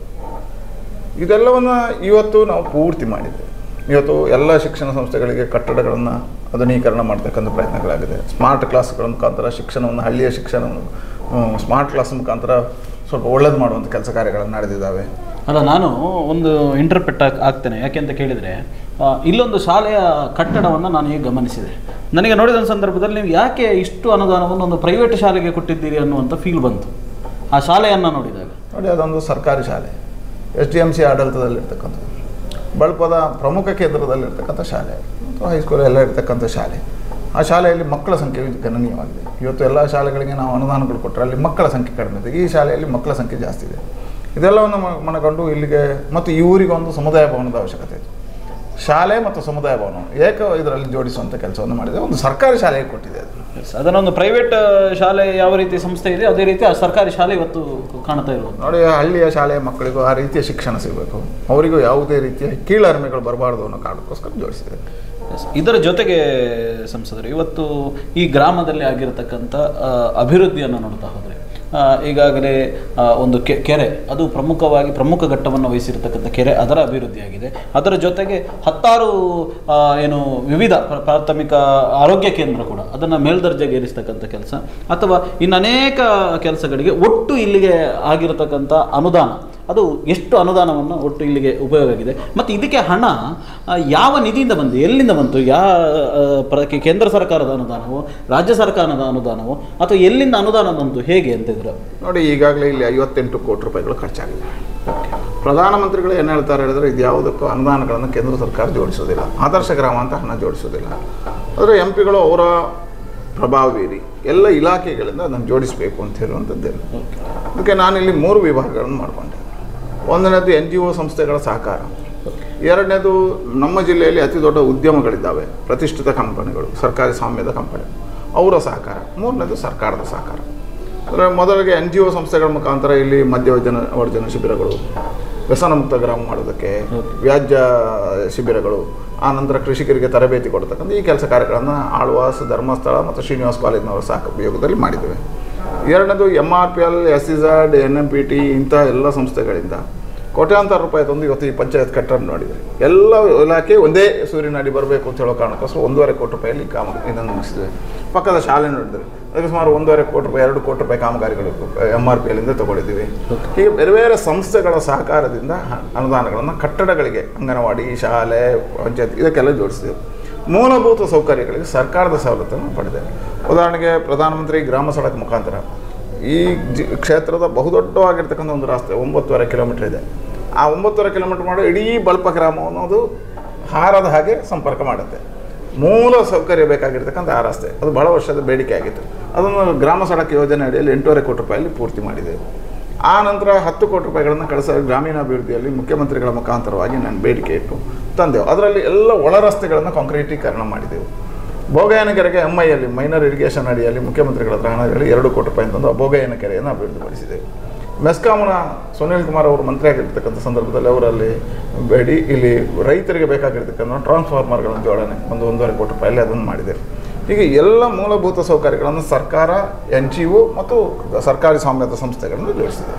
ಇದೆಲ್ಲವನ್ನು ಇವತ್ತು ನಾವು ಪೂರ್ತಿ ಮಾಡಿದ್ದೇವೆ ಇವತ್ತು ಎಲ್ಲ ಶಿಕ್ಷಣ ಸಂಸ್ಥೆಗಳಿಗೆ ಕಟ್ಟಡಗಳನ್ನು ಆಧುನೀಕರಣ ಮಾಡ್ತಕ್ಕಂಥ ಪ್ರಯತ್ನಗಳಾಗಿದೆ ಸ್ಮಾರ್ಟ್ ಕ್ಲಾಸ್ಗಳ ಮುಖಾಂತರ ಶಿಕ್ಷಣವನ್ನು ಹಳ್ಳಿಯ ಶಿಕ್ಷಣವನ್ನು ಹ್ಮ್, ಸ್ಮಾರ್ಟ್ ಕ್ಲಾಸ್ ಮುಖಾಂತರ ಸ್ವಲ್ಪ ಒಳ್ಳೇದು ಮಾಡುವಂಥ ಕೆಲಸ ಕಾರ್ಯಗಳನ್ನು ನಡೆದಿದ್ದಾವೆ ಅಲ್ಲ ನಾನು ಒಂದು ಇಂಟರ್ಪ್ರೆಟ್ ಆಗ್ತೇನೆ ಯಾಕೆ ಅಂತ ಕೇಳಿದರೆ ಇಲ್ಲೊಂದು ಶಾಲೆಯ ಕಟ್ಟಡವನ್ನು ನಾನು ಈಗ ಗಮನಿಸಿದೆ ನನಗೆ ನೋಡಿದ ಸಂದರ್ಭದಲ್ಲಿ ನೀವು ಯಾಕೆ ಇಷ್ಟು ಅನುದಾನವನ್ನು ಒಂದು ಪ್ರೈವೇಟ್ ಶಾಲೆಗೆ ಕೊಟ್ಟಿದ್ದೀರಿ ಅನ್ನುವಂಥ ಫೀಲ್ ಬಂತು ಆ ಶಾಲೆಯನ್ನು ನೋಡಿದಾಗ ನೋಡಿ ಅದೊಂದು ಸರ್ಕಾರಿ ಶಾಲೆ ಎಸ್ ಡಿ ಎಮ್ ಸಿ ಆಡಳಿತದಲ್ಲಿರ್ತಕ್ಕಂಥದ್ದು ಬಳಪದ ಪ್ರಮುಖ ಕೇಂದ್ರದಲ್ಲಿರ್ತಕ್ಕಂಥ ಶಾಲೆ ಮತ್ತು ಹೈಸ್ಕೂಲ್ ಎಲ್ಲ ಇರ್ತಕ್ಕಂಥ ಶಾಲೆ ಆ ಶಾಲೆಯಲ್ಲಿ ಮಕ್ಕಳ ಸಂಖ್ಯೆ ಗಣನೀಯವಾಗಿದೆ ಇವತ್ತು ಎಲ್ಲ ಶಾಲೆಗಳಿಗೆ ನಾವು ಅನುದಾನಗಳು ಕೊಟ್ಟರೆ ಅಲ್ಲಿ ಮಕ್ಕಳ ಸಂಖ್ಯೆ ಕಡಿಮೆ ಇದೆ ಈ ಶಾಲೆಯಲ್ಲಿ ಮಕ್ಕಳ ಸಂಖ್ಯೆ ಜಾಸ್ತಿ ಇದೆ ಇದೆಲ್ಲವನ್ನು ಮ- ಮನಗಂಡು ಇಲ್ಲಿಗೆ ಮತ್ತು ಈ ಊರಿಗೆ ಒಂದು ಸಮುದಾಯ ಭವನದ ಅವಶ್ಯಕತೆ ಇದೆ ಶಾಲೆ ಮತ್ತು ಸಮುದಾಯ ಭವನ ಏಕ ಇದರಲ್ಲಿ ಜೋಡಿಸುವಂಥ ಕೆಲಸವನ್ನು ಮಾಡಿದೆ ಒಂದು ಸರ್ಕಾರಿ ಶಾಲೆಗೆ ಕೊಟ್ಟಿದೆ ಅದು Yes, ಅದನ್ನೊಂದು ಪ್ರೈವೇಟ್ ಶಾಲೆ ಯಾವ ರೀತಿ ಸಂಸ್ಥೆ ಇದೆ ಅದೇ ರೀತಿ ಆ ಸರ್ಕಾರಿ ಶಾಲೆ ಇವತ್ತು ಕಾಣ್ತಾ ಇರುವುದು ನೋಡಿ ಹಳ್ಳಿಯ ಶಾಲೆಯ ಮಕ್ಕಳಿಗೂ ಆ ರೀತಿಯ ಶಿಕ್ಷಣ ಸಿಗಬೇಕು ಅವರಿಗೂ ಯಾವುದೇ ರೀತಿಯ ಕೀಳರಿಮೆಗಳು ಬರಬಾರ್ದು ಅನ್ನೋ ಕಾರಣಕ್ಕೋಸ್ಕರ ಜೋಡಿಸಿದೆ Yes, ಇದರ ಜೊತೆಗೆ ಸಂಸದರು ಇವತ್ತು ಈ ಗ್ರಾಮದಲ್ಲಿ ಆಗಿರತಕ್ಕಂಥ ಆ, ಅಭಿವೃದ್ಧಿಯನ್ನು ನೋಡ್ತಾ ಹೋದರೆ ಆ, ಈಗಾಗಲೇ ಆ, ಒಂದು ಕೆ ಕೆರೆ ಅದು ಪ್ರಮುಖವಾಗಿ ಪ್ರಮುಖ ಘಟ್ಟವನ್ನು ವಹಿಸಿರ್ತಕ್ಕಂಥ ಕೆರೆ ಅದರ ಅಭಿವೃದ್ಧಿಯಾಗಿದೆ ಅದರ ಜೊತೆಗೆ ಹತ್ತಾರು ಆ, ಏನು ವಿವಿಧ ಪ್ರ- ಪ್ರಾಥಮಿಕ ಆರೋಗ್ಯ ಕೇಂದ್ರ ಕೂಡ ಅದನ್ನು ಮೇಲ್ದರ್ಜೆಗೆ ಏರಿಸ್ತಕ್ಕಂಥ ಕೆಲಸ ಅಥವಾ ಇನ್ನು ಅನೇಕ ಕೆಲಸಗಳಿಗೆ ಒಟ್ಟು ಇಲ್ಲಿಗೆ ಆಗಿರತಕ್ಕಂಥ ಅನುದಾನ ಅದು ಎಷ್ಟು ಅನುದಾನವನ್ನು ಒಟ್ಟು ಇಲ್ಲಿಗೆ ಉಪಯೋಗ ಆಗಿದೆ ಮತ್ತು ಇದಕ್ಕೆ ಹಣ ಆ, ಯಾವ ನಿಧಿಯಿಂದ ಬಂತು ಎಲ್ಲಿಂದ ಬಂತು ಯಾ ಆ, ಪ್ರ- ಕೆ- ಕೇಂದ್ರ ಸರ್ಕಾರದ ಅನುದಾನವೋ ರಾಜ್ಯ ಸರ್ಕಾರದ ಅನುದಾನವೋ ಅಥವಾ ಎಲ್ಲಿಂದ ಅನುದಾನ ಬಂತು ಹೇಗೆ ಅಂತ ಇದ್ರ ನೋಡಿ ಈಗಾಗಲೇ ಇಲ್ಲಿ ಐವತ್ತೆಂಟು ಕೋಟಿ ರೂಪಾಯಿಗಳು ಖರ್ಚಾಗಿದೆ ಪ್ರಧಾನಮಂತ್ರಿಗಳು ಏನು ಹೇಳ್ತಾರೆ ಹೇಳಿದ್ರೆ ಇದು ಯಾವುದಕ್ಕೂ ಅನುದಾನಗಳನ್ನು ಕೇಂದ್ರ ಸರ್ಕಾರ ಜೋಡಿಸೋದಿಲ್ಲ ಆದರ್ಶ ಗ್ರಾಮ ಅಂತ ಹಣ ಜೋಡಿಸೋದಿಲ್ಲ ಆದರೆ ಎಂ ಪಿಗಳು ಅವರ ಪ್ರಭಾವ ಬೀರಿ ಎಲ್ಲ ಇಲಾಖೆಗಳಿಂದ ಅದನ್ನು ಜೋಡಿಸಬೇಕು ಅಂತ ಹೇಳುವಂಥದ್ದೇನು ಅದಕ್ಕೆ ನಾನಿಲ್ಲಿ ಮೂರು ವಿಭಾಗಗಳನ್ನು ಮಾಡಿಕೊಂಡೆ ಒಂದನೇದು ಎನ್ ಜಿ ಒ ಸಂಸ್ಥೆಗಳ ಸಹಕಾರ ಎರಡನೇದು ನಮ್ಮ ಜಿಲ್ಲೆಯಲ್ಲಿ ಅತಿ ದೊಡ್ಡ ಉದ್ಯಮಗಳಿದ್ದಾವೆ ಪ್ರತಿಷ್ಠಿತ ಕಂಪನಿಗಳು ಸರ್ಕಾರಿ ಸ್ವಾಮ್ಯದ ಕಂಪನಿ ಅವರ ಸಹಕಾರ ಮೂರನೇದು ಸರ್ಕಾರದ ಸಹಕಾರ ಅಂದರೆ ಮೊದಲಿಗೆ ಎನ್ ಜಿ ಒ ಸಂಸ್ಥೆಗಳ ಮುಖಾಂತರ ಇಲ್ಲಿ ಮದ್ಯವರ್ಜನ ವರ್ಜನ ಶಿಬಿರಗಳು ವ್ಯಸನಮುಕ್ತ ಗ್ರಾಮ ಮಾಡೋದಕ್ಕೆ ವ್ಯಾಜ್ಯ ಶಿಬಿರಗಳು ಆ ನಂತರ ಕೃಷಿಕರಿಗೆ ತರಬೇತಿ ಕೊಡ್ತಕ್ಕಂಥ ಈ ಕೆಲಸ ಕಾರ್ಯಗಳನ್ನು ಆಳ್ವಾಸ್ ಧರ್ಮಸ್ಥಳ ಮತ್ತು ಶ್ರೀನಿವಾಸ್ ಕಾಲೇಜಿನವರ ಸಹಯೋಗದಲ್ಲಿ ಮಾಡಿದ್ದೇವೆ ಎರಡನೇದು M R P L S E Z N M P T ಇಂಥ ಎಲ್ಲ ಸಂಸ್ಥೆಗಳಿಂದ ಕೋಟ್ಯಾಂತರ ರೂಪಾಯಿ ತಂದು ಇವತ್ತು ಈ ಪಂಚಾಯತ್ ಕಟ್ಟಡ ನೋಡಿದರೆ ಎಲ್ಲ ಇಲಾಖೆ ಒಂದೇ ಸೂರ್ಯನಾಡಿ ಬರಬೇಕು ಅಂತ ಹೇಳೋ ಕಾರಣಕ್ಕೋಸ್ಕರ ಒಂದೂವರೆ ಕೋಟಿ ರೂಪಾಯಲ್ಲಿ ಕಾಮ ಇದನ್ನು ಮುಗಿಸಿದ್ವಿ ಪಕ್ಕದ ಶಾಲೆ ನೋಡಿದ್ವಿ ಅದಕ್ಕೆ ಸುಮಾರು ಒಂದೂವರೆ ಕೋಟಿ ರೂಪಾಯಿ ಎರಡು ಕೋಟಿ ರೂಪಾಯಿ ಕಾಮಗಾರಿಗಳು ಎಮ್ ಆರ್ ಪಿ ಎಲ್ಲಿಂದ ತಗೊಂಡಿದ್ದೀವಿ ಹೀಗೆ ಬೇರೆ ಬೇರೆ ಸಂಸ್ಥೆಗಳ ಸಹಕಾರದಿಂದ ಹ- ಅನುದಾನಗಳನ್ನು ಕಟ್ಟಡಗಳಿಗೆ ಅಂಗನವಾಡಿ ಶಾಲೆ ಪಂಚಾಯತ್ ಇದಕ್ಕೆಲ್ಲ ಜೋಡಿಸಿದೆವು ಮೂಲಭೂತ ಸೌಕರ್ಯಗಳಿಗೆ ಸರ್ಕಾರದ ಸವಲತ್ತನ್ನು ಪಡೆದೆ ಉದಾಹರಣೆಗೆ ಪ್ರಧಾನಮಂತ್ರಿ ಗ್ರಾಮ ಸಡಕ್ ಮುಖಾಂತರ ಈ ಜಿ ಕ್ಷೇತ್ರದ ಬಹುದೊಡ್ಡವಾಗಿರ್ತಕ್ಕಂಥ ಒಂದು ರಸ್ತೆ ಒಂಬತ್ತುವರೆ ಕಿಲೋಮೀಟರ್ ಇದೆ ಆ ಒಂಬತ್ತುವರೆ ಕಿಲೋಮೀಟರ್ ಮಾಡೋ ಇಡೀ ಬಲ್ಪ ಗ್ರಾಮವನ್ನು ಅದು ಹಾರದ ಹಾಗೆ ಸಂಪರ್ಕ ಮಾಡುತ್ತೆ ಮೂಲ ಸೌಕರ್ಯ ಬೇಕಾಗಿರ್ತಕ್ಕಂಥ ಆ ರಸ್ತೆ ಅದು ಬಹಳ ವರ್ಷದ ಬೇಡಿಕೆ ಆಗಿತ್ತು ಅದನ್ನು ಗ್ರಾಮ ಸಡಕ್ ಯೋಜನೆ ಅಡಿಯಲ್ಲಿ ಎಂಟೂವರೆ ಕೋಟಿ ರೂಪಾಯಲ್ಲಿ ಪೂರ್ತಿ ಮಾಡಿದೆವು ಆ ನಂತರ ಹತ್ತು ಕೋಟಿ ರೂಪಾಯಿಗಳನ್ನು ಕಳಿಸ ಗ್ರಾಮೀಣಾಭಿವೃದ್ಧಿಯಲ್ಲಿ ಮುಖ್ಯಮಂತ್ರಿಗಳ ಮುಖಾಂತರವಾಗಿ ನಾನು ಬೇಡಿಕೆ ಇಟ್ಟು ತಂದೆವು ಅದರಲ್ಲಿ ಎಲ್ಲ ಒಳ ರಸ್ತೆಗಳನ್ನು ಕಾಂಕ್ರೀಟೀಕರಣ ಮಾಡಿದೆವು ಭೋಗಯ್ಯನ ಕೆರೆಗೆ ಎಮ್ ಐಯಲ್ಲಿ ಮೈನರ್ ಇರಿಗೇಷನ್ ಅಡಿಯಲ್ಲಿ ಮುಖ್ಯಮಂತ್ರಿಗಳ ಹತ್ರ ಹಣ ಹೇಳಿ ಎರಡು ಕೋಟಿ ರೂಪಾಯಿ ತಂದು ಆ ಭೋಗಯ್ಯನ ಕೆರೆಯನ್ನು ಅಭಿವೃದ್ಧಿಪಡಿಸಿದೆವು ಮೆಸ್ಕಾಂನ ಸುನೀಲ್ ಕುಮಾರ್ ಅವರು ಮಂತ್ರಿ ಆಗಿರ್ತಕ್ಕಂಥ ಸಂದರ್ಭದಲ್ಲಿ ಅವರಲ್ಲಿ ಬೇಡಿ ಇಲ್ಲಿ ರೈತರಿಗೆ ಬೇಕಾಗಿರ್ತಕ್ಕಂಥ ಟ್ರಾನ್ಸ್ಫಾರ್ಮರ್ಗಳನ್ನು ಜೋಡಣೆ ಒಂದು ಒಂದೂವರೆ ಕೋಟಿ ರೂಪಾಯಲ್ಲಿ ಅದನ್ನು ಮಾಡಿದೆವು ಹೀಗೆ ಎಲ್ಲ ಮೂಲಭೂತ ಸೌಕರ್ಯಗಳನ್ನು ಸರ್ಕಾರ ಎನ್ ಜಿ ಒ ಮತ್ತು ಸರ್ಕಾರಿ ಸ್ವಾಮ್ಯದ ಸಂಸ್ಥೆಗಳನ್ನು ಜೋಡಿಸಿದೆ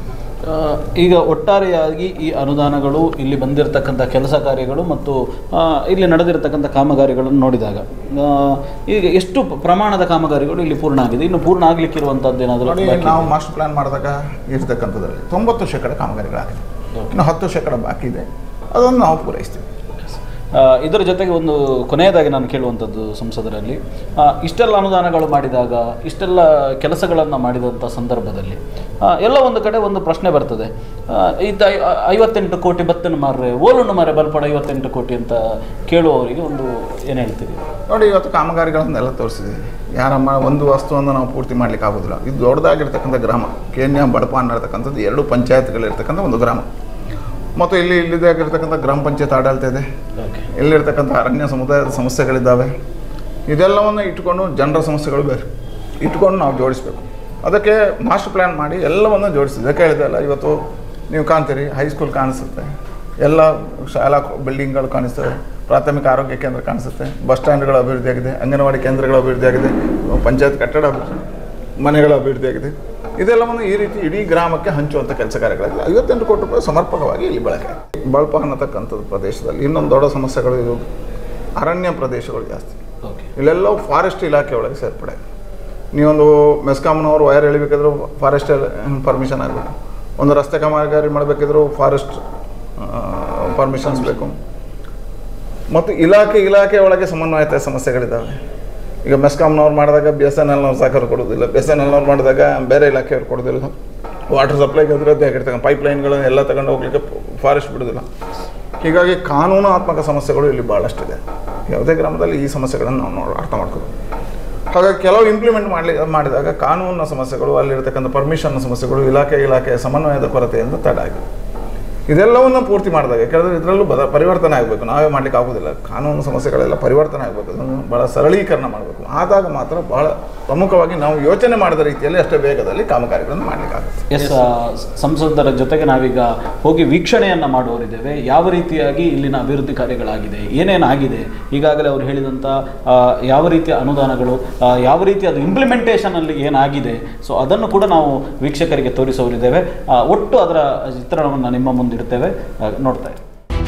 ಆ, ಈಗ ಒಟ್ಟಾರೆಯಾಗಿ ಈ ಅನುದಾನಗಳು ಇಲ್ಲಿ ಬಂದಿರತಕ್ಕಂಥ ಕೆಲಸ ಕಾರ್ಯಗಳು ಮತ್ತು ಆ, ಇಲ್ಲಿ ನಡೆದಿರತಕ್ಕಂಥ ಕಾಮಗಾರಿಗಳನ್ನು ನೋಡಿದಾಗ ಆ, ಈಗ ಎಷ್ಟು ಪ- ಪ್ರಮಾಣದ ಕಾಮಗಾರಿಗಳು ಇಲ್ಲಿ ಪೂರ್ಣ ಆಗಿದೆ ಇನ್ನು ಪೂರ್ಣ ಆಗ್ಲಿಕ್ಕಿರುವಂಥದ್ದು ಏನಾದರೂ ನೋಡಿ ನಾವು ಮಾಸ್ಟರ್ ಪ್ಲಾನ್ ಮಾಡಿದಾಗ ಇರ್ತಕ್ಕಂಥದ್ರಲ್ಲಿ ತೊಂಬತ್ತು ಶೇಕಡ ಕಾಮಗಾರಿಗಳಾಗಿದೆ ಇನ್ನು ಹತ್ತು ಶೇಕಡ ಬಾಕಿ ಇದೆ ಅದನ್ನು ನಾವು ಪೂರೈಸ್ತೀವಿ ಆ, ಇದರ ಜೊತೆಗೆ ಒಂದು ಕೊನೆಯದಾಗಿ ನಾನು ಕೇಳುವಂಥದ್ದು ಸಂಸದರಲ್ಲಿ ಆ, ಇಷ್ಟೆಲ್ಲ ಅನುದಾನಗಳು ಮಾಡಿದಾಗ ಇಷ್ಟೆಲ್ಲ ಕೆಲಸಗಳನ್ನು ಮಾಡಿದಂಥ ಸಂದರ್ಭದಲ್ಲಿ ಆ, ಎಲ್ಲ ಒಂದು ಕಡೆ ಒಂದು ಪ್ರಶ್ನೆ ಬರ್ತದೆ ಆ, ಇದ್ದ ಐ- ಐವತ್ತೆಂಟು ಕೋಟಿ ಬತ್ತನ್ನು ಮಾರ್ರೆ ಓಲನ್ನು ಮಾರೆ ಬಲ್ಪಡ ಐವತ್ತೆಂಟು ಕೋಟಿ ಅಂತ ಕೇಳುವವರಿಗೆ ಒಂದು ಏನು ಹೇಳ್ತೀವಿ ನೋಡಿ ಇವತ್ತು ಕಾಮಗಾರಿಗಳನ್ನೆಲ್ಲ ತೋರಿಸಿದ್ದೀವಿ ಯಾರಮ್ಮ ಒಂದು ವಸ್ತುವನ್ನು ನಾವು ಪೂರ್ತಿ ಮಾಡ್ಲಿಕ್ಕೆ ಆಗೋದಿಲ್ಲ ಇದು ದೊಡ್ಡದಾಗಿರ್ತಕ್ಕಂಥ ಗ್ರಾಮ ಕೇನ್ಯ ಬಡಪ ಅನ್ನಿರ್ತಕ್ಕಂಥದ್ದು ಎರಡು ಪಂಚಾಯತ್ಗಳಿರ್ತಕ್ಕಂಥ ಒಂದು ಗ್ರಾಮ ಮತ್ತು ಇಲ್ಲಿ ಇಲ್ಲಿದ್ದಾಗಿರ್ತಕ್ಕಂಥ ಗ್ರಾಮ ಪಂಚಾಯತ್ ಆಡಳಿತ ಇದೆ ಓಕೆ ಇಲ್ಲಿರ್ತಕ್ಕಂಥ ಅರಣ್ಯ ಸಮುದಾಯದ ಸಮಸ್ಯೆಗಳಿದ್ದಾವೆ ಇದೆಲ್ಲವನ್ನು ಇಟ್ಕೊಂಡು ಜನರ ಸಮಸ್ಯೆಗಳು ಬೇರೆ ಇಟ್ಕೊಂಡು ನಾವು ಜೋಡಿಸ್ಬೇಕು ಅದಕ್ಕೆ ಮಾಸ್ಟರ್ ಪ್ಲ್ಯಾನ್ ಮಾಡಿ ಎಲ್ಲವನ್ನು ಜೋಡಿಸಿದ್ವಿ ಅದಕ್ಕೆ ಹೇಳಿದೆ ಅಲ್ಲ ಇವತ್ತು ನೀವು ಕಾಣ್ತೀರಿ ಹೈಸ್ಕೂಲ್ ಕಾಣಿಸುತ್ತೆ ಎಲ್ಲ ಶಾಲಾ ಬಿಲ್ಡಿಂಗ್ಗಳು ಕಾಣಿಸ್ತವೆ ಪ್ರಾಥಮಿಕ ಆರೋಗ್ಯ ಕೇಂದ್ರ ಕಾಣಿಸುತ್ತೆ ಬಸ್ ಸ್ಟ್ಯಾಂಡ್ಗಳ ಅಭಿವೃದ್ಧಿ ಆಗಿದೆ ಅಂಗನವಾಡಿ ಕೇಂದ್ರಗಳ ಅಭಿವೃದ್ಧಿ ಆಗಿದೆ ಪಂಚಾಯತ್ ಕಟ್ಟಡ ಅಭಿವೃದ್ಧಿ ಮನೆಗಳ ಅಭಿವೃದ್ಧಿ ಆಗಿದೆ ಇದೆಲ್ಲವನ್ನು ಈ ರೀತಿ ಇಡೀ ಗ್ರಾಮಕ್ಕೆ ಹಂಚುವಂಥ ಕೆಲಸ ಕಾರ್ಯಗಳಾಗಿದೆ ಐವತ್ತೆಂಟು ಕೋಟಿ ರೂಪಾಯಿ ಸಮರ್ಪಕವಾಗಿ ಇಲ್ಲಿ ಬಳಕೆ ಆಗಿದೆ. ಬಳಪ ಅನ್ನತಕ್ಕಂಥದ್ದು ಪ್ರದೇಶದಲ್ಲಿ ಇನ್ನೊಂದು ದೊಡ್ಡ ಸಮಸ್ಯೆಗಳು ಇದು ಅರಣ್ಯ ಪ್ರದೇಶಗಳು ಜಾಸ್ತಿ ಓಕೆ ಇಲ್ಲೆಲ್ಲವೂ ಫಾರೆಸ್ಟ್ ಇಲಾಖೆ ಒಳಗೆ ಸೇರ್ಪಡೆ ನೀವೊಂದು ಮೆಸ್ಕಾಮ್ನವರು ವೈರ್ ಎಳಿಬೇಕಿದ್ರು ಫಾರೆಸ್ಟ್ ಪರ್ಮಿಷನ್ ಆಗಬೇಕು ಒಂದು ರಸ್ತೆ ಕಾಮಗಾರಿ ಮಾಡಬೇಕಿದ್ರು ಫಾರೆಸ್ಟ್ ಪರ್ಮಿಷನ್ಸ್ ಬೇಕು ಮತ್ತು ಇಲಾಖೆ ಇಲಾಖೆ ಒಳಗೆ ಸಮನ್ವಯತೆ ಸಮಸ್ಯೆಗಳಿದ್ದಾವೆ ಈಗ ಮೆಸ್ಕಾಮ್ನವ್ರು ಮಾಡಿದಾಗ ಬಿ ಎಸ್ ಎನ್ ಎಲ್ನವ್ರು ಸಹಕಾರ ಕೊಡೋದಿಲ್ಲ ಬಿ ಎಸ್ ಎನ್ ಎಲ್ನವ್ರು ಮಾಡಿದಾಗ ಬೇರೆ ಇಲಾಖೆಯವ್ರು ಕೊಡೋದಿಲ್ಲ ವಾಟರ್ ಸಪ್ಲೈಗೆ ಅಭಿವೃದ್ಧಿ ಆಗಿರ್ತಕ್ಕ ಪೈಪ್ ಲೈನ್ಗಳನ್ನು ಎಲ್ಲ ತಗೊಂಡು ಹೋಗ್ಲಿಕ್ಕೆ ಫಾರೆಸ್ಟ್ ಬಿಡೋದಿಲ್ಲ ಹೀಗಾಗಿ ಕಾನೂನಾತ್ಮಕ ಸಮಸ್ಯೆಗಳು ಇಲ್ಲಿ ಭಾಳಷ್ಟಿದೆ ಯಾವುದೇ ಗ್ರಾಮದಲ್ಲಿ ಈ ಸಮಸ್ಯೆಗಳನ್ನು ನಾವು ನೋಡಿ ಅರ್ಥ ಮಾಡ್ಕೋಬೇಕು ಹಾಗಾಗಿ ಕೆಲವು ಇಂಪ್ಲಿಮೆಂಟ್ ಮಾಡಲಿ ಮಾಡಿದಾಗ ಕಾನೂನಿನ ಸಮಸ್ಯೆಗಳು ಅಲ್ಲಿರ್ತಕ್ಕಂಥ ಪರ್ಮಿಷನ್ನ ಸಮಸ್ಯೆಗಳು ಇಲಾಖೆ ಇಲಾಖೆಯ ಸಮನ್ವಯದ ಕೊರತೆಯಿಂದ ತಡ ಆಗಿದೆ ಇದೆಲ್ಲವನ್ನು ಪೂರ್ತಿ ಮಾಡಿದಾಗ ಯಾಕಂದರೆ ಇದರಲ್ಲೂ ಬದ ಪರಿವರ್ತನೆ ಆಗಬೇಕು ನಾವೇ ಮಾಡ್ಲಿಕ್ಕೆ ಆಗೋದಿಲ್ಲ ಕಾನೂನು ಸಮಸ್ಯೆಗಳೆಲ್ಲ ಪರಿವರ್ತನೆ ಆಗಬೇಕು ಅದನ್ನು ಭಾಳ ಸರಳೀಕರಣ ಮಾಡಬೇಕು ಆದಾಗ ಮಾತ್ರ ಬಹಳ ಪ್ರಮುಖವಾಗಿ ನಾವು ಯೋಚನೆ ಮಾಡಿದ ರೀತಿಯಲ್ಲಿ ಅಷ್ಟೇ ವೇಗದಲ್ಲಿ ಕಾಮಗಾರಿಗಳನ್ನು ಮಾಡಲಿಕ್ಕಾಗುತ್ತೆ ಎಸ್ ಸಂಸದರ ಜೊತೆಗೆ ನಾವೀಗ ಹೋಗಿ ವೀಕ್ಷಣೆಯನ್ನು ಮಾಡುವರಿದ್ದೇವೆ ಯಾವ ರೀತಿಯಾಗಿ ಇಲ್ಲಿನ ಅಭಿವೃದ್ಧಿ ಕಾರ್ಯಗಳಾಗಿದೆ ಏನೇನಾಗಿದೆ ಈಗಾಗಲೇ ಅವರು ಹೇಳಿದಂಥ ಆ, ಯಾವ ರೀತಿಯ ಅನುದಾನಗಳು ಆ, ಯಾವ ರೀತಿ ಅದು ಇಂಪ್ಲಿಮೆಂಟೇಷನ್ ಅಲ್ಲಿ ಏನಾಗಿದೆ ಸೊ ಅದನ್ನು ಕೂಡ ನಾವು ವೀಕ್ಷಕರಿಗೆ ತೋರಿಸೋರಿದ್ದೇವೆ ಆ, ಒಟ್ಟು ಅದರ ಚಿತ್ರಣವನ್ನು ನಿಮ್ಮ ಮುಂದಿಡ್ತೇವೆ ಆ, ನೋಡ್ತಾ ಇರಿ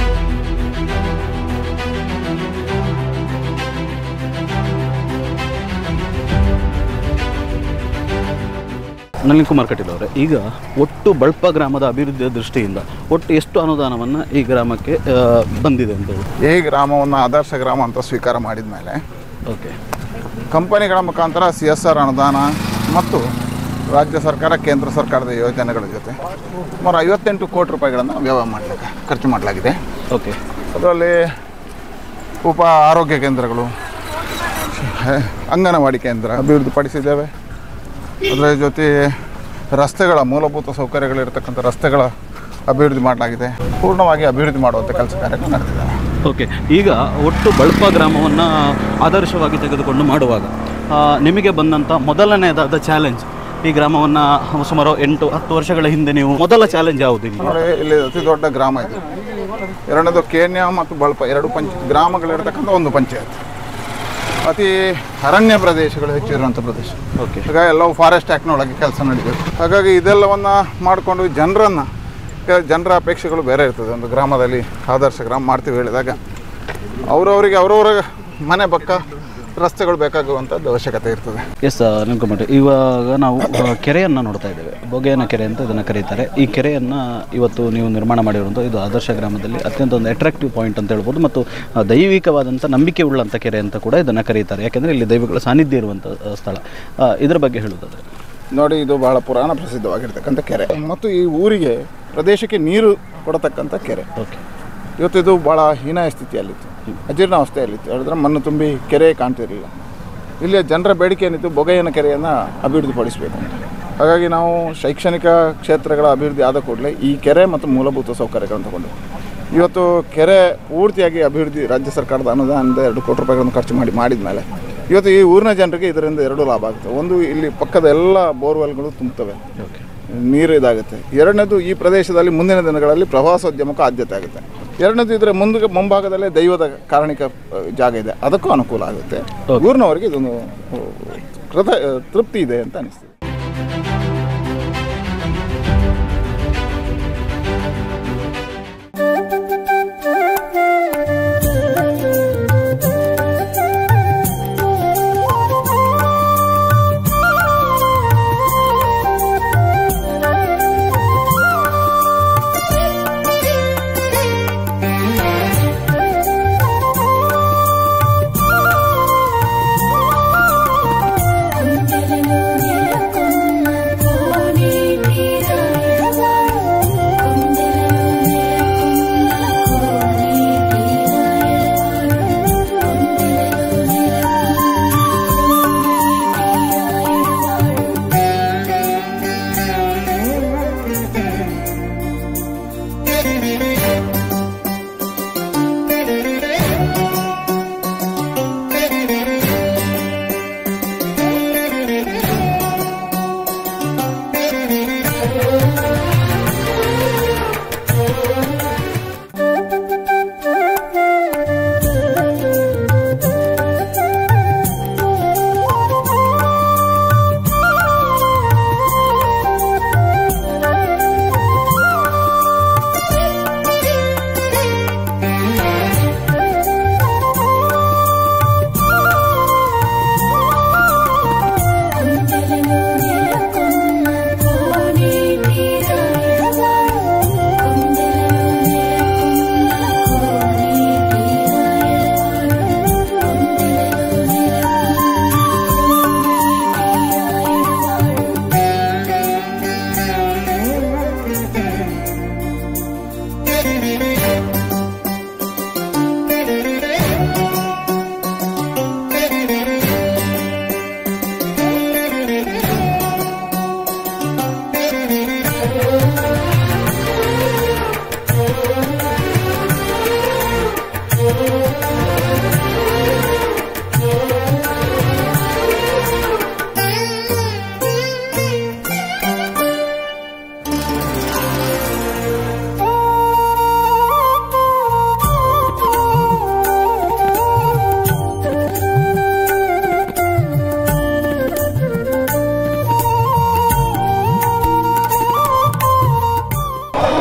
ನಳಿನ್ ಕುಮಾರ್ ಕಟೀಲ್ ಅವರೇ ಈಗ ಒಟ್ಟು ಬಳ್ಪ ಗ್ರಾಮದ ಅಭಿವೃದ್ಧಿಯ ದೃಷ್ಟಿಯಿಂದ ಒಟ್ಟು ಎಷ್ಟು ಅನುದಾನವನ್ನು ಈ ಗ್ರಾಮಕ್ಕೆ ಆ, ಬಂದಿದೆ ಅಂತ ಹೇಳಿ ಈ ಗ್ರಾಮವನ್ನು ಆದರ್ಶ ಗ್ರಾಮ ಅಂತ ಸ್ವೀಕಾರ ಮಾಡಿದ ಮೇಲೆ ಓಕೆ ಕಂಪನಿಗಳ ಮುಖಾಂತರ ಸಿ ಎಸ್ ಆರ್ ಅನುದಾನ ಮತ್ತು ರಾಜ್ಯ ಸರ್ಕಾರ ಕೇಂದ್ರ ಸರ್ಕಾರದ ಯೋಜನೆಗಳ ಜೊತೆ ಸುಮಾರು ಐವತ್ತೆಂಟು ಕೋಟಿ ರೂಪಾಯಿಗಳನ್ನು ವ್ಯವಹಾರ ಮಾಡಲಿಕ್ಕೆ ಖರ್ಚು ಮಾಡಲಾಗಿದೆ ಓಕೆ ಅದರಲ್ಲಿ ಉಪ ಆರೋಗ್ಯ ಕೇಂದ್ರಗಳು ಅಂಗನವಾಡಿ ಕೇಂದ್ರ ಅಭಿವೃದ್ಧಿಪಡಿಸಿದ್ದೇವೆ ಅದರ ಜೊತೆ ರಸ್ತೆಗಳ ಮೂಲಭೂತ ಸೌಕರ್ಯಗಳಿರ್ತಕ್ಕಂಥ ರಸ್ತೆಗಳ ಅಭಿವೃದ್ಧಿ ಮಾಡಲಾಗಿದೆ ಪೂರ್ಣವಾಗಿ ಅಭಿವೃದ್ಧಿ ಮಾಡುವಂಥ ಕೆಲಸ ಕಾರ್ಯಗಳು ನಡೆದಿದ್ದಾವೆ ಓಕೆ ಈಗ ಒಟ್ಟು ಬಳ್ಪ ಗ್ರಾಮವನ್ನು ಆದರ್ಶವಾಗಿ ತೆಗೆದುಕೊಂಡು ಮಾಡುವಾಗ ಆ, ನಿಮಗೆ ಬಂದಂಥ ಮೊದಲನೇದಾದ ಚಾಲೆಂಜ್ ಈ ಗ್ರಾಮವನ್ನು ಸುಮಾರು ಎಂಟು ಹತ್ತು ವರ್ಷಗಳ ಹಿಂದೆ ನೀವು ಮೊದಲ ಚಾಲೆಂಜ್ ಯಾವುದು ಇಲ್ಲಿ ನೋಡಿ ಇಲ್ಲಿ ಅತಿ ದೊಡ್ಡ ಗ್ರಾಮ ಇದು ಎರಡನೇದು ಕೇನ್ಯ ಮತ್ತು ಬಳಪ ಎರಡು ಪಂಚ ಗ್ರಾಮಗಳಿರ್ತಕ್ಕಂಥ ಒಂದು ಪಂಚಾಯತ್ ಅತಿ ಅರಣ್ಯ ಪ್ರದೇಶಗಳು ಹೆಚ್ಚಿರುವಂಥ ಪ್ರದೇಶ ಓಕೆ ಹಾಗಾಗಿ ಎಲ್ಲವೂ ಫಾರೆಸ್ಟ್ ಆ್ಯಕ್ಟ್ನೊಳಗೆ ಕೆಲಸ ನಡೀಬೇಕು ಹಾಗಾಗಿ ಇದೆಲ್ಲವನ್ನು ಮಾಡಿಕೊಂಡು ಜನರನ್ನು ಜನರ ಅಪೇಕ್ಷೆಗಳು ಬೇರೆ ಇರ್ತದೆ ಒಂದು ಗ್ರಾಮದಲ್ಲಿ ಆದರ್ಶ ಗ್ರಾಮ ಮಾಡ್ತೀವಿ ಹೇಳಿದಾಗ ಅವರವರಿಗೆ ಅವರವರ ಮನೆ ಪಕ್ಕ ರಸ್ತೆಗಳು ಬೇಕಾಗುವಂಥದ್ದು ಅವಶ್ಯಕತೆ ಇರ್ತದೆ ಎಸ್ ನಿಮ್ಕೊಂಬಿಟ್ಟು ಇವಾಗ ನಾವು ಆ, ಕೆರೆಯನ್ನು ನೋಡ್ತಾ ಇದ್ದೇವೆ ಬೊಗೆಯನ ಕೆರೆ ಅಂತ ಇದನ್ನು ಕರೀತಾರೆ ಈ ಕೆರೆಯನ್ನು ಇವತ್ತು ನೀವು ನಿರ್ಮಾಣ ಮಾಡಿರುವಂಥ ಇದು ಆದರ್ಶ ಗ್ರಾಮದಲ್ಲಿ ಅತ್ಯಂತ ಒಂದು ಅಟ್ರಾಕ್ಟಿವ್ ಪಾಯಿಂಟ್ ಅಂತ ಹೇಳ್ಬೋದು ಮತ್ತು ಆ, ದೈವಿಕವಾದಂಥ ನಂಬಿಕೆ ಉಳ್ಳಂಥ ಕೆರೆ ಅಂತ ಕೂಡ ಇದನ್ನು ಕರೀತಾರೆ ಯಾಕೆಂದರೆ ಇಲ್ಲಿ ದೈವಗಳ ಸಾನ್ನಿಧ್ಯ ಇರುವಂಥ ಆ, ಸ್ಥಳ ಆ, ಇದರ ಬಗ್ಗೆ ಹೇಳುವುದಾದ್ರೆ ನೋಡಿ ಇದು ಬಹಳ ಪುರಾಣ ಪ್ರಸಿದ್ಧವಾಗಿರ್ತಕ್ಕಂಥ ಕೆರೆ ಮತ್ತು ಈ ಊರಿಗೆ ಪ್ರದೇಶಕ್ಕೆ ನೀರು ಕೊಡತಕ್ಕಂಥ ಕೆರೆ ಓಕೆ ಇವತ್ತು ಇದು ಭಾಳ ಹೀನಾಯ ಸ್ಥಿತಿಯಲ್ಲಿತ್ತು ಅಜೀರ್ಣಾವಸ್ಥೆಯಲ್ಲಿತ್ತು ಹೇಳಿದ್ರೆ ಮಣ್ಣು ತುಂಬಿ ಕೆರೆ ಕಾಣ್ತಿರಲಿಲ್ಲ ಇಲ್ಲಿಯ ಜನರ ಬೇಡಿಕೆ ಏನಿತ್ತು ಬೊಗೆಯನ ಕೆರೆಯನ್ನು ಅಭಿವೃದ್ಧಿಪಡಿಸಬೇಕು ಅಂತ ಹಾಗಾಗಿ ನಾವು ಶೈಕ್ಷಣಿಕ ಕ್ಷೇತ್ರಗಳ ಅಭಿವೃದ್ಧಿ ಆದ ಕೂಡಲೇ ಈ ಕೆರೆ ಮತ್ತು ಮೂಲಭೂತ ಸೌಕರ್ಯಗಳನ್ನು ತಗೊಂಡು ಇವತ್ತು ಕೆರೆ ಪೂರ್ತಿಯಾಗಿ ಅಭಿವೃದ್ಧಿ ರಾಜ್ಯ ಸರ್ಕಾರದ ಅನುದಾನದಿಂದ ಎರಡು ಕೋಟಿ ರೂಪಾಯಿಗಳನ್ನು ಖರ್ಚು ಮಾಡಿ ಮಾಡಿದ ಮೇಲೆ ಇವತ್ತು ಈ ಊರಿನ ಜನರಿಗೆ ಇದರಿಂದ ಎರಡು ಲಾಭ ಆಗುತ್ತೆ ಒಂದು ಇಲ್ಲಿ ಪಕ್ಕದ ಎಲ್ಲ ಬೋರ್ವೆಲ್ಗಳು ತುಂಬುತ್ತವೆ ಓಕೆ ನೀರು ಇದಾಗುತ್ತೆ ಎರಡನೇದು ಈ ಪ್ರದೇಶದಲ್ಲಿ ಮುಂದಿನ ದಿನಗಳಲ್ಲಿ ಪ್ರವಾಸೋದ್ಯಮಕ್ಕೆ ಆದ್ಯತೆ ಆಗುತ್ತೆ ಎರಡನೇದು ಇದರ ಮುಂದೆ ಮುಂಭಾಗದಲ್ಲೇ ದೈವದ ಕಾರಣಿಕ ಅ, ಜಾಗ ಇದೆ ಅದಕ್ಕೂ ಅನುಕೂಲ ಆಗುತ್ತೆ ಊರಿನವರಿಗೆ ಇದೊಂದು ಅ, ಕೃತ ಅ, ತೃಪ್ತಿ ಇದೆ ಅಂತ ಅನಿಸ್ತದೆ కుంచెలలో నెలకొన్న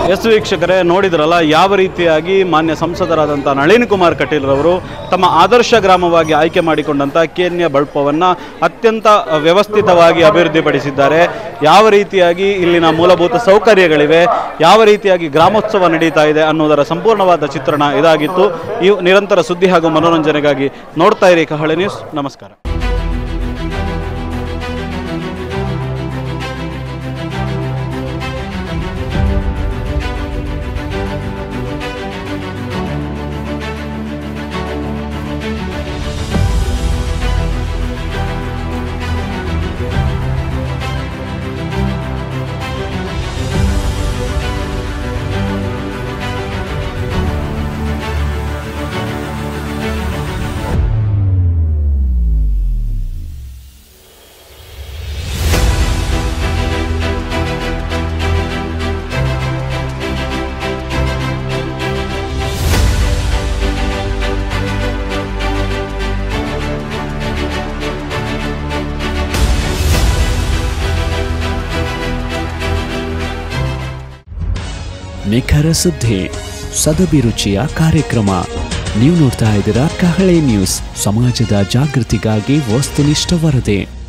ಎಸ್ ವೀಕ್ಷಕರೇ ನೋಡಿದ್ರಲ್ಲ ಯಾವ ರೀತಿಯಾಗಿ ಮಾನ್ಯ ಸಂಸದರಾದಂಥ ನಳಿನ್ ಕುಮಾರ್ ಕಟೀಲ್ ರವರು ತಮ್ಮ ಆದರ್ಶ ಗ್ರಾಮವಾಗಿ ಆಯ್ಕೆ ಮಾಡಿಕೊಂಡಂಥ ಕೇನ್ಯ ಬಳ್ಪವನ್ನು ಅತ್ಯಂತ ವ್ಯವಸ್ಥಿತವಾಗಿ ಅಭಿವೃದ್ಧಿಪಡಿಸಿದ್ದಾರೆ ಯಾವ ರೀತಿಯಾಗಿ ಇಲ್ಲಿನ ಮೂಲಭೂತ ಸೌಕರ್ಯಗಳಿವೆ ಯಾವ ರೀತಿಯಾಗಿ ಗ್ರಾಮೋತ್ಸವ ನಡೀತಾ ಇದೆ ಅನ್ನೋದರ ಸಂಪೂರ್ಣವಾದ ಚಿತ್ರಣ ಇದಾಗಿತ್ತು ಈ ನಿರಂತರ ಸುದ್ದಿ ಹಾಗೂ ಮನೋರಂಜನೆಗಾಗಿ ನೋಡ್ತಾ ಇರಿ ಕಹಳೆ ನ್ಯೂಸ್ ನಮಸ್ಕಾರ ನಿಖರ ಸುದ್ದಿ ಸದಭಿರುಚಿಯ ಕಾರ್ಯಕ್ರಮ ನೀವು ನೋಡ್ತಾ ಇದ್ದೀರಾ ಕಹಳೆ ನ್ಯೂಸ್ ಸಮಾಜದ ಜಾಗೃತಿಗಾಗಿ ವಸ್ತುನಿಷ್ಠ ವರದಿ